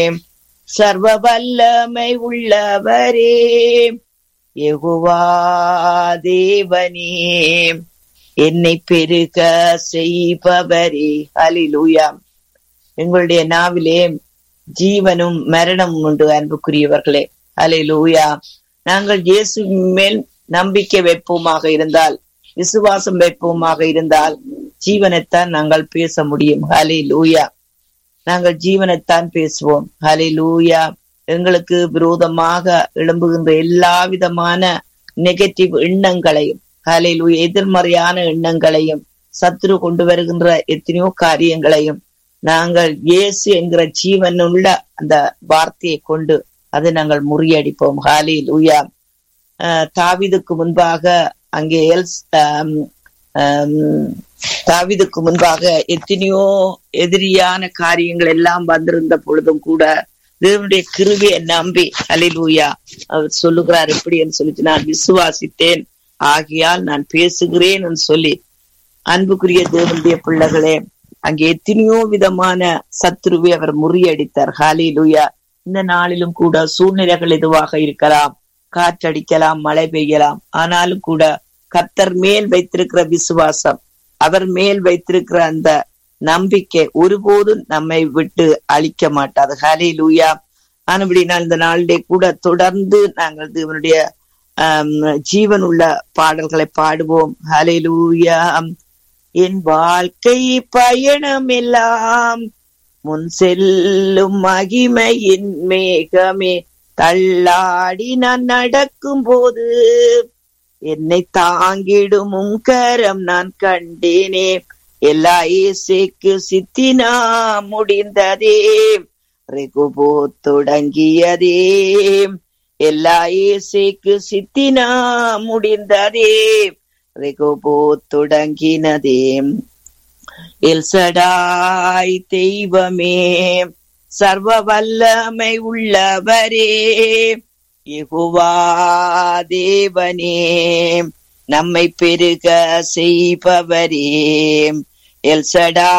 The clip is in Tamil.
சர்வ வல்லமை உள்ளவரே யெகோவா தேவனே என்னை பெருக செய்பவரே ஹalleluya எங்களுடைய நாவிலே ஜீவனும் மரணமும் உண்டு அன்புக்குரியவர்களே ஹalleluya நாங்கள் இயேசு மேல் நம்பிக்கை வைப்போமாக இருந்தால் விசுவாசம் வைப்போமாக இருந்தால் ஜீவனைத்தான் நாங்கள் பேச முடியும் ஹலே லூயா நாங்கள் ஜீவனைத்தான் பேசுவோம் ஹலே லூயா எங்களுக்கு விரோதமாக எழும்புகின்ற எல்லா விதமான நெகட்டிவ் எண்ணங்களையும் ஹலே லூயா எதிர்மறையான எண்ணங்களையும் சத்துரு கொண்டு வருகின்ற எத்தனையோ காரியங்களையும் நாங்கள் இயேசு என்கிற ஜீவன் உள்ள அந்த வார்த்தையை கொண்டு அதை நாங்கள் முறியடிப்போம் ஹாலே லூயா தாவிதுக்கு முன்பாக அங்கே எல்ஸ் தாவிதுக்கு முன்பாக எத்தனையோ எதிரியான காரியங்கள் எல்லாம் வந்திருந்த பொழுதும் கூட தேவனுடைய கிருவியை நம்பி அலிலூயா அவர் சொல்லுகிறார் எப்படின்னு சொல்லிட்டு நான் விசுவாசித்தேன் ஆகையால் நான் பேசுகிறேன் சொல்லி அன்புக்குரிய தேவனுடைய பிள்ளைகளே அங்கே எத்தனையோ விதமான சத்ருவை அவர் முறியடித்தார் ஹாலிலுயா இந்த நாளிலும் கூட சூழ்நிலைகள் எதுவாக இருக்கலாம் காற்றடிக்கலாம் மழை பெய்யலாம் ஆனாலும் கூட கர்த்தர் மேல் வைத்திருக்கிற விசுவாசம் அவர் மேல் வைத்திருக்கிற அந்த நம்பிக்கை ஒருபோதும் நம்மை விட்டு அழிக்க மாட்டாது ஹலே லூயா ஆனபடினா இந்த நாளிலே கூட தொடர்ந்து நாங்கள் தேவனுடைய ஜீவன் உள்ள பாடல்களை பாடுவோம் ஹலே லூயா என் வாழ்க்கை பயணம் எல்லாம் முன் செல்லும் மகிமையின் மேகமே தள்ளாடி நான் நடக்கும் போது என்னை தாங்கிடும் உங்கரம் நான் கண்டேனே எல்லா இசைக்கு சித்தினா முடிந்ததே ரெகுபோ தொடங்கியதே எல்லா இசைக்கு சித்தினா முடிந்ததே ரெகுபோ தொடங்கினதே எல்சடாய் தெய்வமே சர்வ வல்லமை உள்ளவரே யெகோவா தேவனே நம்மை பெருக செய்பவரே எல்சடா